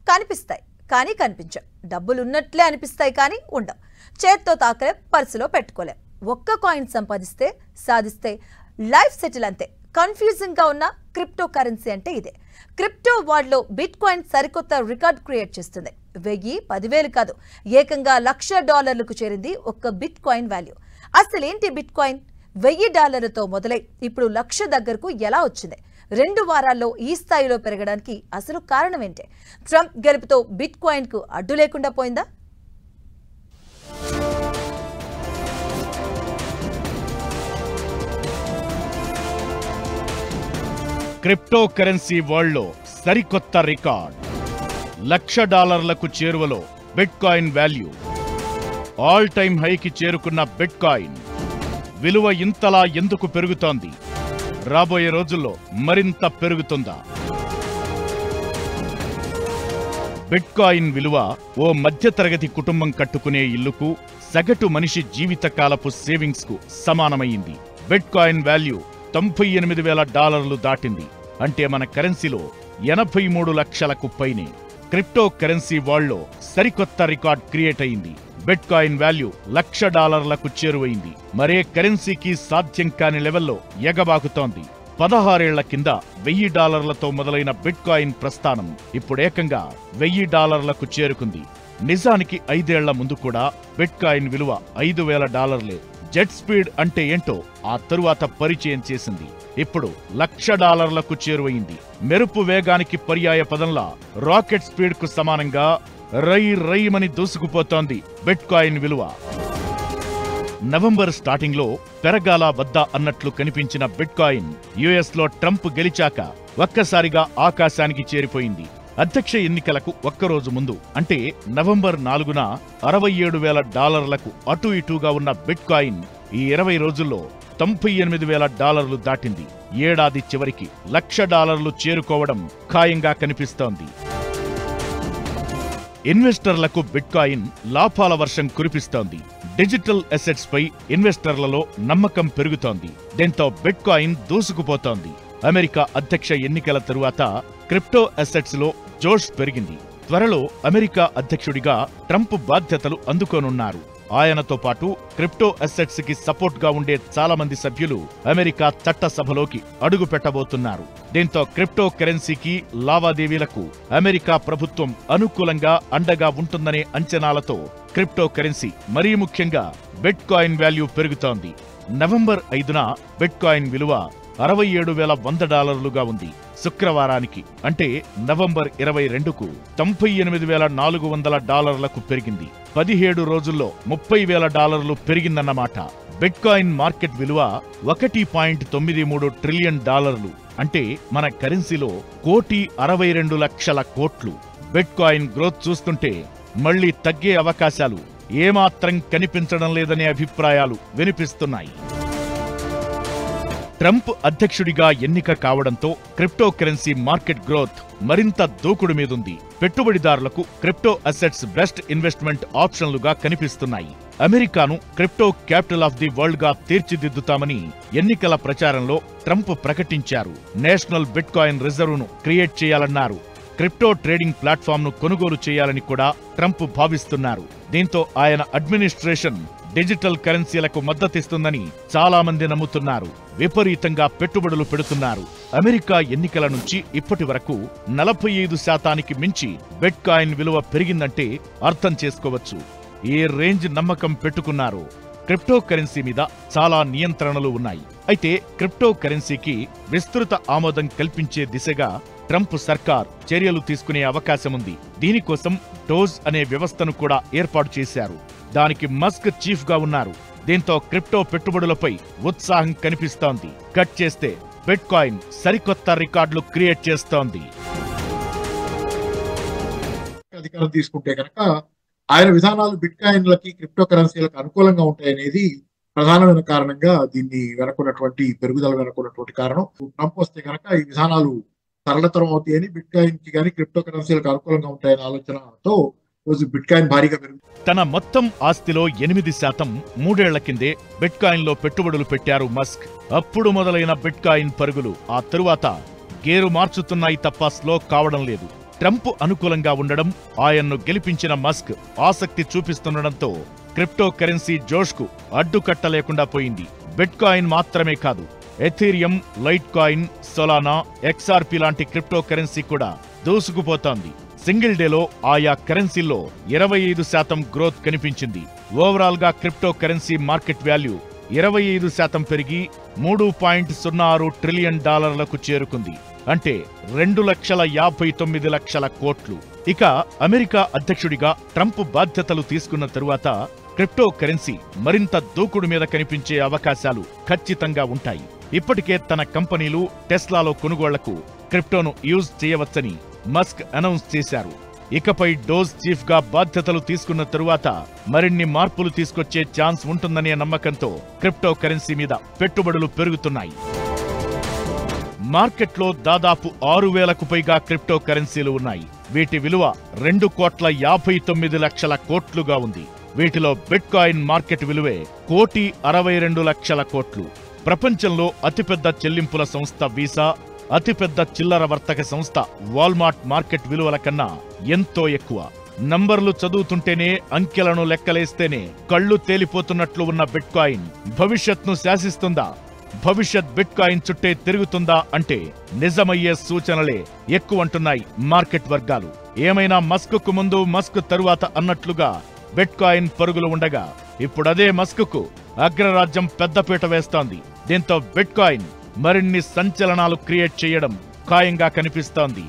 కనిపిస్తాయి కానీ కనిపించవు డబ్బులున్నట్లే అనిపిస్తాయి కానీ ఉండవు చేత్తో తాకలేం పర్సులో పెట్టుకోలేం ఒక్క కాయిన్ సంపాదిస్తే సాధిస్తే లైఫ్ సెటిల్ అంతే కన్ఫ్యూజింగ్ గా ఉన్న క్రిప్టో కరెన్సీ అంటే ఇదే క్రిప్టో వరల్డ్లో బిట్ కాయిన్ సరికొత్త రికార్డ్ క్రియేట్ చేస్తుంది వెయ్యి పదివేలు కాదు ఏకంగా లక్ష డాలర్లకు చేరింది ఒక్క బిట్ కాయిన్ వాల్యూ అసలేంటి బిట్ కాయిన్ వెయ్యి డాలర్లతో మొదలై ఇప్పుడు లక్ష దగ్గరకు ఎలా వచ్చింది రెండు వారాల్లో ఈ స్థాయిలో పెరగడానికి అసలు కారణం ఏంటి ట్రంప్ గెలుపుతో బిట్ కాయిన్ కు అడ్డు లేకుండా పోయిందా క్రిప్టో కరెన్సీ వరల్డ్లో సరికొత్త రికార్డ్ లక్ష డాలర్లకు చేరువలో bitcoin value all time హైకి చేరుకున్న బిట్ కాయిన్ విలువ ఇంతలా ఎందుకు పెరుగుతోంది రాబోయే రోజుల్లో మరింత పెరుగుతుందా బిట్ కాయిన్ విలువ ఓ మధ్యతరగతి కుటుంబం కట్టుకునే ఇల్లుకు సగటు మనిషి జీవితకాలపు సేవింగ్స్ కు సమానమైంది బిట్ కాయిన్ వాల్యూ తొంభై ఎనిమిది వేల డాలర్లు దాటింది అంటే మన కరెన్సీలో ఎనభై మూడు లక్షలకు పైనే క్రిప్టో కరెన్సీ వరల్డ్లో సరికొత్త రికార్డ్ క్రియేట్ అయింది బిట్ కాయిన్ వాల్యూ లక్ష డాలర్లకు చేరువైంది మరే కరెన్సీకి సాధ్యం కాని లెవెల్లో ఎగబాకుతోంది పదహారేళ్ల కింద వెయ్యి డాలర్లతో మొదలైన బిట్ కాయిన్ ప్రస్థానం ఇప్పుడేకంగా వెయ్యి డాలర్లకు చేరుకుంది నిజానికి ఐదేళ్ల ముందు కూడా బిట్ కాయిన్ విలువ ఐదు వేల డాలర్లే జెట్ స్పీడ్ అంటే ఏంటో ఆ తరువాత పరిచయం చేసింది ఇప్పుడు లక్ష డాలర్లకు చేరువైంది మెరుపు వేగానికి పర్యాయ పదంలా రాకెట్ స్పీడ్ కు సమానంగా రై రైమని దూసుకుపోతోంది బిట్ కాయిన్ విలువ నవంబర్ స్టార్టింగ్ లో పెరగాల వద్ద అన్నట్లు కనిపించిన బిట్ కాయిన్ యుఎస్ లో ట్రంప్ గెలిచాక ఒక్కసారిగా ఆకాశానికి చేరిపోయింది అధ్యక్ష ఎన్నికలకు ఒక్కరోజు ముందు అంటే నవంబర్ నాలుగున అరవై ఏడు వేల డాలర్లకు అటు ఇటుగా ఉన్న బిట్ కాయిన్ ఈ ఇరవై రోజుల్లో తొంభై ఎనిమిది వేల డాలర్లు దాటింది ఏడాది చివరికి లక్ష డాలర్లు చేరుకోవడం ఖాయంగా కనిపిస్తోంది ఇన్వెస్టర్లకు బిట్కాయిన్ లాభాల వర్షం కురిపిస్తోంది డిజిటల్ అసెట్స్ పై ఇన్వెస్టర్లలో నమ్మకం పెరుగుతోంది దీంతో బిట్కాయిన్ దూసుకుపోతోంది అమెరికా అధ్యక్ష ఎన్నికల తరువాత క్రిప్టో అసెట్స్ లో జోష్ పెరిగింది త్వరలో అమెరికా అధ్యక్షుడిగా ట్రంప్ బాధ్యతలు అందుకోనున్నారు ఆయనతో పాటు క్రిప్టో అసెట్స్ కి సపోర్ట్ గా ఉండే చాలా మంది సభ్యులు అమెరికా చట్టసభలోకి అడుగు పెట్టబోతున్నారు దీంతో క్రిప్టో కరెన్సీకి లావాదేవీలకు అమెరికా ప్రభుత్వం అనుకూలంగా అండగా ఉంటుందనే అంచనాలతో క్రిప్టో కరెన్సీ మరీ ముఖ్యంగా బిట్ కాయిన్ వాల్యూ పెరుగుతోంది నవంబర్ ఐదున బిట్ కాయిన్ విలువ అరవై ఏడు వేల వంద డాలర్లుగా ఉంది శుక్రవారానికి అంటే నవంబర్ ఇరవై రెండుకు తొంభై ఎనిమిది వేల నాలుగు వందల డాలర్లకు పెరిగింది పదిహేడు రోజుల్లో ముప్పై వేల డాలర్లు పెరిగిందన్నమాట బిట్కాయిన్ మార్కెట్ విలువ ఒకటి పాయింట్ తొమ్మిది మూడు ట్రిలియన్ డాలర్లు అంటే మన కరెన్సీలో కోటి అరవై రెండు లక్షల కోట్లు బిట్కాయిన్ గ్రోత్ చూస్తుంటే మళ్లీ తగ్గే అవకాశాలు ఏమాత్రం కనిపించడం లేదనే అభిప్రాయాలు వినిపిస్తున్నాయి ట్రంప్ అధ్యక్షుడిగా ఎన్నిక కావడంతో క్రిప్టో కరెన్సీ మార్కెట్ గ్రోత్ మరింత దూకుడు మీదుంది పెట్టుబడిదారులకు క్రిప్టో అసెట్స్ బెస్ట్ ఇన్వెస్ట్మెంట్ ఆప్షన్లుగా కనిపిస్తున్నాయి అమెరికాను crypto capital of the world గా తీర్చిదిద్దుతామని ఎన్నికల ప్రచారంలో ట్రంప్ ప్రకటించారు నేషనల్ బిట్కాయిన్ రిజర్వ్ను క్రియేట్ చేయాలన్నారు క్రిప్టో ట్రేడింగ్ ప్లాట్ఫామ్ ను కొనుగోలు చేయాలని కూడా ట్రంప్ భావిస్తున్నారు దీంతో ఆయన అడ్మినిస్ట్రేషన్ డిజిటల్ కరెన్సీలకు మద్దతిస్తుందని చాలా మంది నమ్ముతున్నారు విపరీతంగా పెట్టుబడులు పెడుతున్నారు అమెరికా ఎన్నికల నుంచి ఇప్పటి వరకు నలభై ఐదు శాతానికి మించి బిట్ కాయిన్ విలువ పెరిగిందంటే అర్థం చేసుకోవచ్చు ఏ రేంజ్ నమ్మకం పెట్టుకున్నారు క్రిప్టో కరెన్సీ మీద చాలా నియంత్రణలు ఉన్నాయి అయితే క్రిప్టో కరెన్సీకి విస్తృత ఆమోదం కల్పించే దిశగా ట్రంప్ సర్కార్ చర్యలు తీసుకునే అవకాశముంది దీనికోసం డోజ్ అనే వ్యవస్థను కూడా ఏర్పాటు చేశారు దానికి మస్క్ చీఫ్ గా ఉన్నారు దీంతో క్రిప్టో పెట్టుబడులపై ఉత్సాహం కనిపిస్తోంది కట్ చేస్తే బిట్ కాయిన్ సరికొత్త రికార్డులు క్రియేట్ చేస్తోంది అధికారం తీసుకుంటే కనుక ఆయన విధానాలు బిట్ కాయిన్లకి క్రిప్టో కరెన్సీలకు అనుకూలంగా ఉంటాయనేది ప్రధానమైన కారణంగా దీన్ని వెనకున్నటువంటి పెరుగుదల వెనకున్నటువంటి కారణం ట్రంప్ వస్తే కనుక ఈ విధానాలు సరళతరం అవుతాయని బిట్ కాయిన్ కి కానీ క్రిప్టో కరెన్సీలకు అనుకూలంగా ఉంటాయనే ఆలోచనతో రోజు బిట్ కాయిన్ భారీగా పెరుగుతుంది తన మొత్తం ఆస్తిలో ఎనిమిది శాతం మూడేళ్ల కిందే బిట్కాయిన్ లో పెట్టుబడులు పెట్టారు మస్క్ అప్పుడు మొదలైన బిట్కాయిన్ పరుగులు ఆ తరువాత గేరు మార్చుతున్నాయి తప్ప స్లో కావడం లేదు ట్రంప్ అనుకూలంగా ఉండడం ఆయన్ను గెలిపించిన మస్క్ ఆసక్తి చూపిస్తుండడంతో క్రిప్టో కరెన్సీ జోష్కు అడ్డుకట్ట లేకుండా పోయింది బిట్కాయిన్ మాత్రమే కాదు Ethereum Litecoin Solana XRP లాంటి క్రిప్టో కరెన్సీ కూడా దూసుకుపోతోంది సింగిల్ డేలో ఆయా కరెన్సీల్లో ఇరవై ఐదు శాతం గ్రోత్ కనిపించింది ఓవరాల్ గా క్రిప్టో కరెన్సీ మార్కెట్ వాల్యూ ఇరవై ఐదు శాతం పెరిగి మూడు పాయింట్ సున్నా ఆరు ట్రిలియన్ డాలర్లకు చేరుకుంది అంటే రెండు లక్షల యాభై తొమ్మిది లక్షల కోట్లు ఇక అమెరికా అధ్యక్షుడిగా ట్రంప్ బాధ్యతలు తీసుకున్న తరువాత క్రిప్టో కరెన్సీ మరింత దూకుడు మీద కనిపించే అవకాశాలు ఖచ్చితంగా ఉంటాయి ఇప్పటికే తన కంపెనీలు టెస్లాలో కొనుగోళ్లకు క్రిప్టోను యూజ్ చేయవచ్చని మస్క్ అనౌన్స్ చేశారు ఇకపై డోజ్ చీఫ్ గా బాధ్యతలు తీసుకున్న తరువాత మరిన్ని మార్పులు తీసుకొచ్చే ఛాన్స్ ఉంటుందనే నమ్మకంతో క్రిప్టో కరెన్సీ మీద పెట్టుబడులు పెరుగుతున్నాయి మార్కెట్లో దాదాపు ఆరు వేలకు పైగా క్రిప్టో కరెన్సీలు ఉన్నాయి వీటి విలువ రెండు కోట్ల యాభై తొమ్మిది లక్షల కోట్లుగా ఉంది వీటిలో బిట్కాయిన్ మార్కెట్ విలువే కోటి అరవై రెండు లక్షల కోట్లు ప్రపంచంలో అతిపెద్ద చెల్లింపుల సంస్థ వీసా అతిపెద్ద చిల్లర వర్తక సంస్థ వాల్మార్ట్ మార్కెట్ విలువల కన్నా ఎంతో ఎక్కువ నంబర్లు చదువుతుంటేనే అంకెలను లెక్కలేస్తేనే కళ్ళు తేలిపోతున్నట్లు ఉన్న బిట్కాయిన్ భవిష్యత్ను శాసిస్తుందా భవిష్యత్ బిట్కాయిన్ చుట్టే తిరుగుతుందా అంటే నిజమయ్యే సూచనలే ఎక్కువంటున్నాయి మార్కెట్ వర్గాలు ఏమైనా మస్క్కు ముందు మస్క్ తరువాత అన్నట్లుగా బిట్కాయిన్ పరుగులు ఉండగా ఇప్పుడదే మస్క్కు అగ్రరాజ్యం పెద్దపీట వేస్తోంది దీంతో బిట్కాయిన్ మరిన్ని సంచలనాలు క్రియేట్ చేయడం ఖాయంగా కనిపిస్తోంది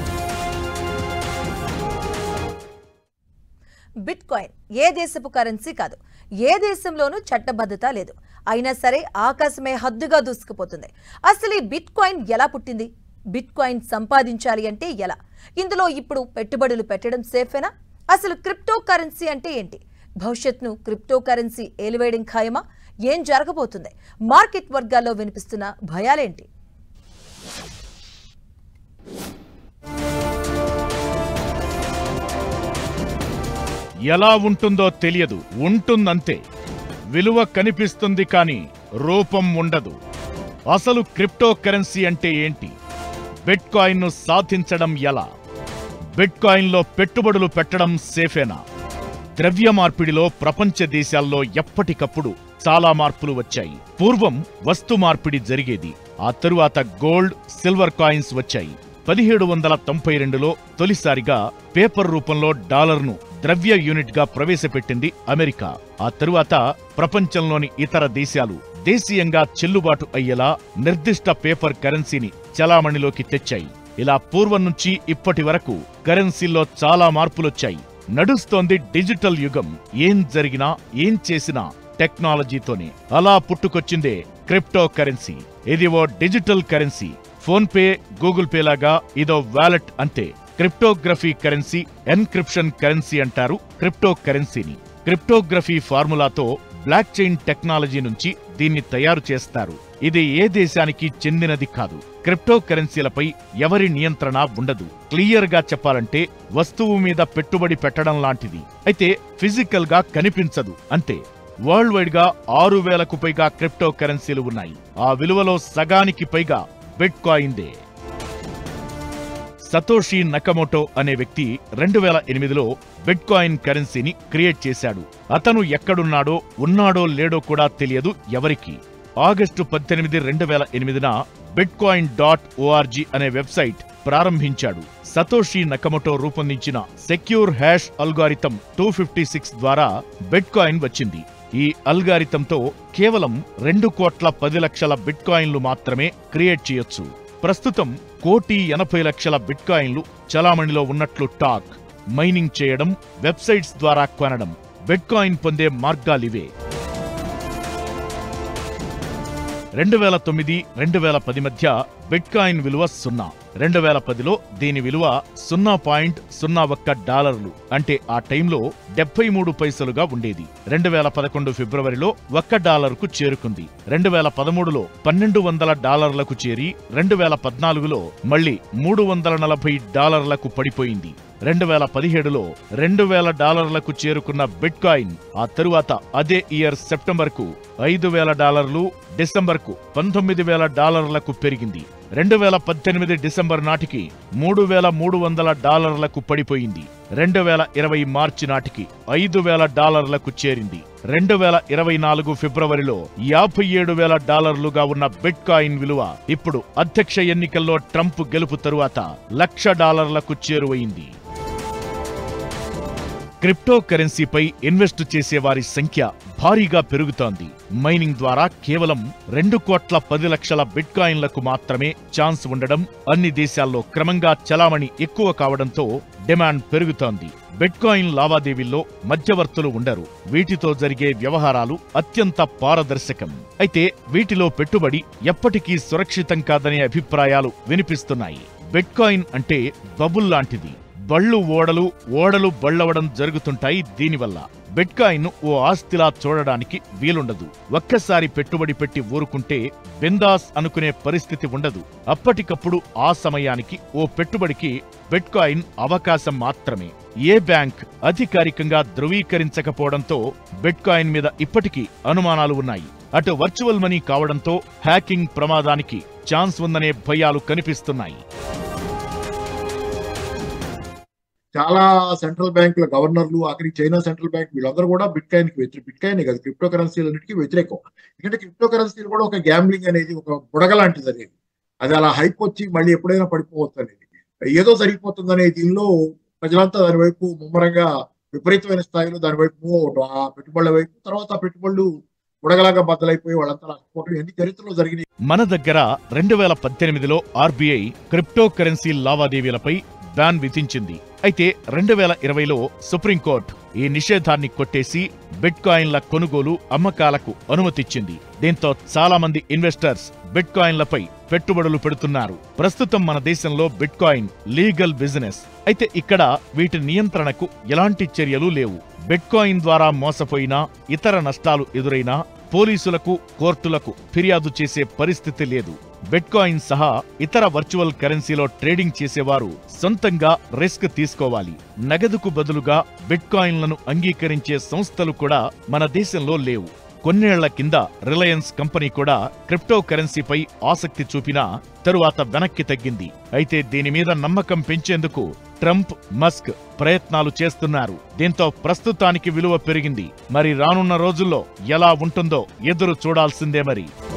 బిట్ కాయిన్ ఏ దేశపు కరెన్సీ కాదు ఏ దేశంలోనూ చట్టబద్ధత లేదు అయినా సరే ఆకాశమే హద్దుగా దూసుకుపోతుంది అసలు ఈ బిట్ కాయిన్ ఎలా పుట్టింది బిట్ కాయిన్ సంపాదించాలి అంటే ఎలా ఇందులో ఇప్పుడు పెట్టుబడులు పెట్టడం సేఫేనా అసలు క్రిప్టో కరెన్సీ అంటే ఏంటి భవిష్యత్తును క్రిప్టో కరెన్సీ ఏలివేయడం ఖాయమా ఏం జరగబోతుంది మార్కెట్ వర్గాల్లో వినిపిస్తున్న భయాలేంటి ఎలా ఉంటుందో తెలియదు ఉంటుందంతే విలువ కనిపిస్తుంది కానీ రూపం ఉండదు అసలు క్రిప్టో కరెన్సీ అంటే ఏంటి బిట్కాయిన్ను సాధించడం ఎలా బిట్కాయిన్లో పెట్టుబడులు పెట్టడం సేఫేనా ద్రవ్య మార్పిడిలో ప్రపంచ దేశాల్లో ఎప్పటికప్పుడు చాలా మార్పులు వచ్చాయి పూర్వం వస్తు మార్పిడి జరిగేది ఆ తరువాత గోల్డ్ సిల్వర్ కాయిన్స్ వచ్చాయి పదిహేడు వందల తొంభై రెండులో తొలిసారిగా పేపర్ రూపంలో డాలర్ను ద్రవ్య యూనిట్గా ప్రవేశపెట్టింది అమెరికా ఆ తరువాత ప్రపంచంలోని ఇతర దేశాలు దేశీయంగా చెల్లుబాటు అయ్యేలా నిర్దిష్ట పేపర్ కరెన్సీని చలామణిలోకి తెచ్చాయి ఇలా పూర్వం నుంచి ఇప్పటి వరకు కరెన్సీల్లో చాలా మార్పులొచ్చాయి నడుస్తోంది డిజిటల్ యుగం ఏం జరిగినా ఏం చేసినా టెక్నాలజీతోనే అలా పుట్టుకొచ్చిందే క్రిప్టో కరెన్సీ ఇది ఓ digital currency PhonePe Google pay లాగా ఇదో వాలెట్ అంతే క్రిప్టోగ్రఫీ కరెన్సీ ఎన్క్రిప్షన్ కరెన్సీ అంటారు క్రిప్టో కరెన్సీని క్రిప్టోగ్రఫీ ఫార్ములాతో బ్లాక్ చైన్ టెక్నాలజీ నుంచి దీన్ని తయారు చేస్తారు ఇది ఏ దేశానికి చెందినది కాదు క్రిప్టో కరెన్సీలపై ఎవరి నియంత్రణ ఉండదు క్లియర్ గా చెప్పాలంటే వస్తువు మీద పెట్టుబడి పెట్టడం లాంటిది అయితే ఫిజికల్ గా కనిపించదు అంతే వరల్డ్ వైడ్ గా ఆరు వేలకు పైగా క్రిప్టో కరెన్సీలు ఉన్నాయి ఆ విలువలో సగానికి పైగా బిట్ కాయిందే సతోషి నకమోటో అనే వ్యక్తి రెండు వేల ఎనిమిదిలో బిట్ కాయిన్ కరెన్సీని క్రియేట్ చేశాడు అతను ఎక్కడున్నాడో ఉన్నాడో లేడో కూడా తెలియదు ఎవరికి ఆగస్టు పద్దెనిమిది రెండు వేల ఎనిమిదిన బిట్ కాయిన్ డాట్ ఓఆర్జీ అనే వెబ్సైట్ ప్రారంభించాడు సతోషి నకమోటో రూపొందించిన secure hash algorithm two fifty six ద్వారా బిట్ కాయిన్ వచ్చింది ఈ అల్గారిథంతో కేవలం రెండు కోట్ల పది లక్షల బిట్ కాయిన్లు మాత్రమే క్రియేట్ చేయొచ్చు ప్రస్తుతం కోటి ఎనభై లక్షల బిట్కాయిన్లు చలామణిలో ఉన్నట్లు టాక్ మైనింగ్ చేయడం వెబ్సైట్స్ ద్వారా కొనడం బిట్కాయిన్ పొందే మార్గాలివే రెండు వేల తొమ్మిది రెండు వేల పది మధ్య బిట్కాయిన్ విలువ సున్నా రెండు వేల పదిలో దీని విలువ సున్నా పాయింట్ సున్నా ఒక్క డాలర్లు అంటే ఆ టైంలో డెబ్బై మూడు పైసలుగా ఉండేది రెండు వేల పదకొండు ఫిబ్రవరిలో ఒక్క డాలర్కు చేరుకుంది రెండు వేల పదమూడులో పన్నెండు వందల డాలర్లకు చేరి రెండు వేల పద్నాలుగులో మళ్లీ మూడు వందల నలభై డాలర్లకు పడిపోయింది రెండు వేల పదిహేడులో రెండు వేల డాలర్లకు చేరుకున్న బిట్కాయిన్ ఆ తరువాత అదే ఇయర్ సెప్టెంబర్కు ఐదు వేల డాలర్లు డిసెంబర్కు పంతొమ్మిది వేల డాలర్లకు పెరిగింది రెండు వేల పద్దెనిమిది డిసెంబర్ నాటికి మూడు వేల మూడు వందల డాలర్లకు పడిపోయింది రెండు వేల ఇరవై మార్చి నాటికి ఐదు వేల డాలర్లకు చేరింది రెండు వేల ఇరవై నాలుగు ఫిబ్రవరిలో యాభై ఏడు వేల డాలర్లుగా ఉన్న బిట్ కాయిన్ విలువ ఇప్పుడు అధ్యక్ష ఎన్నికల్లో ట్రంప్ గెలుపు తరువాత లక్ష డాలర్లకు చేరువైంది క్రిప్టో కరెన్సీపై ఇన్వెస్ట్ చేసే వారి సంఖ్య భారీగా పెరుగుతోంది మైనింగ్ ద్వారా కేవలం రెండు కోట్ల పది లక్షల బిట్కాయిన్లకు మాత్రమే ఛాన్స్ ఉండడం అన్ని దేశాల్లో క్రమంగా చలామణి ఎక్కువ కావడంతో డిమాండ్ పెరుగుతోంది బిట్కాయిన్ లావాదేవీల్లో మధ్యవర్తులు ఉండరు వీటితో జరిగే వ్యవహారాలు అత్యంత పారదర్శకం అయితే వీటిలో పెట్టుబడి ఎప్పటికీ సురక్షితం కాదనే అభిప్రాయాలు వినిపిస్తున్నాయి బిట్కాయిన్ అంటే బబుల్ లాంటిది బళ్ళు ఓడలు ఓడలు బళ్ళవడం జరుగుతుంటాయి దీనివల్ల బిట్కాయిన్ ఓ ఆస్తిలా చూడడానికి వీలుండదు ఒక్కసారి పెట్టుబడి పెట్టి ఊరుకుంటే బిందాస్ అనుకునే పరిస్థితి ఉండదు అప్పటికప్పుడు ఆ సమయానికి ఓ పెట్టుబడికి బిట్కాయిన్ అవకాశం మాత్రమే ఏ బ్యాంక్ అధికారికంగా ధృవీకరించకపోవడంతో బిట్కాయిన్ మీద ఇప్పటికీ అనుమానాలు ఉన్నాయి అటు వర్చువల్ మనీ కావడంతో హ్యాకింగ్ ప్రమాదానికి ఛాన్స్ ఉందనే భయాలు కనిపిస్తున్నాయి చాలా సెంట్రల్ బ్యాంకుల గవర్నర్లు ఆఖరికి చైనా సెంట్రల్ బ్యాంక్ వీళ్ళందరూ కూడా బిట్ కాయిన్ కి వ్యతిరేక బిట్ కాయిన్ కాదు క్రిప్టో కరెన్సీలన్నిటికీ వ్యతిరేకం ఎందుకంటే క్రిప్టో కరెన్సీలు కూడా ఒక గ్యాంబ్లింగ్ అనేది ఒక బుడగ లాంటిది అనేది అది అలా హైప్ వచ్చి మళ్ళీ ఎప్పుడైనా పడిపోవచ్చు అనేది ఏదో జరిగిపోతుంది అనే దీనిలో ప్రజలంతా దాని వైపు ముమ్మరంగా విపరీతమైన స్థాయిలో దాని వైపు మూవ్ అవటం ఆ పెట్టుబడుల వైపు తర్వాత ఆ పెట్టుబడులు బుడగలాగా బద్దలైపోయి వాళ్ళంతా నష్టపోవడం ఎన్ని చరిత్రలో జరిగినాయి మన దగ్గర రెండు వేల పద్దెనిమిదిలో ఆర్బీఐ క్రిప్టో కరెన్సీ లావాదేవీలపై బ్యాన్ విధించింది అయితే రెండు వేల ఇరవైలో సుప్రీంకోర్టు ఈ నిషేధాన్ని కొట్టేసి బిట్కాయిన్ల కొనుగోలు అమ్మకాలకు అనుమతిచ్చింది దీంతో చాలా మంది ఇన్వెస్టర్స్ బిట్కాయిన్లపై పెట్టుబడులు పెడుతున్నారు ప్రస్తుతం మన దేశంలో బిట్కాయిన్ లీగల్ బిజినెస్ అయితే ఇక్కడ వీటి నియంత్రణకు ఎలాంటి చర్యలు లేవు బిట్కాయిన్ ద్వారా మోసపోయినా ఇతర నష్టాలు ఎదురైనా పోలీసులకు కోర్టులకు ఫిర్యాదు చేసే పరిస్థితి లేదు బిట్కాయిన్ సహా ఇతర వర్చువల్ కరెన్సీలో ట్రేడింగ్ చేసేవారు సొంతంగా రిస్క్ తీసుకోవాలి నగదుకు బదులుగా బిట్కాయిన్లను అంగీకరించే సంస్థలు కూడా మన దేశంలో లేవు కొన్నేళ్ల కింద రిలయన్స్ కంపెనీ కూడా క్రిప్టో కరెన్సీపై ఆసక్తి చూపినా తరువాత వెనక్కి తగ్గింది అయితే దీని మీద నమ్మకం పెంచేందుకు ట్రంప్ మస్క్ ప్రయత్నాలు చేస్తున్నారు దీంతో ప్రస్తుతానికి విలువ పెరిగింది మరి రానున్న రోజుల్లో ఎలా ఉంటుందో ఎదురు చూడాల్సిందే మరి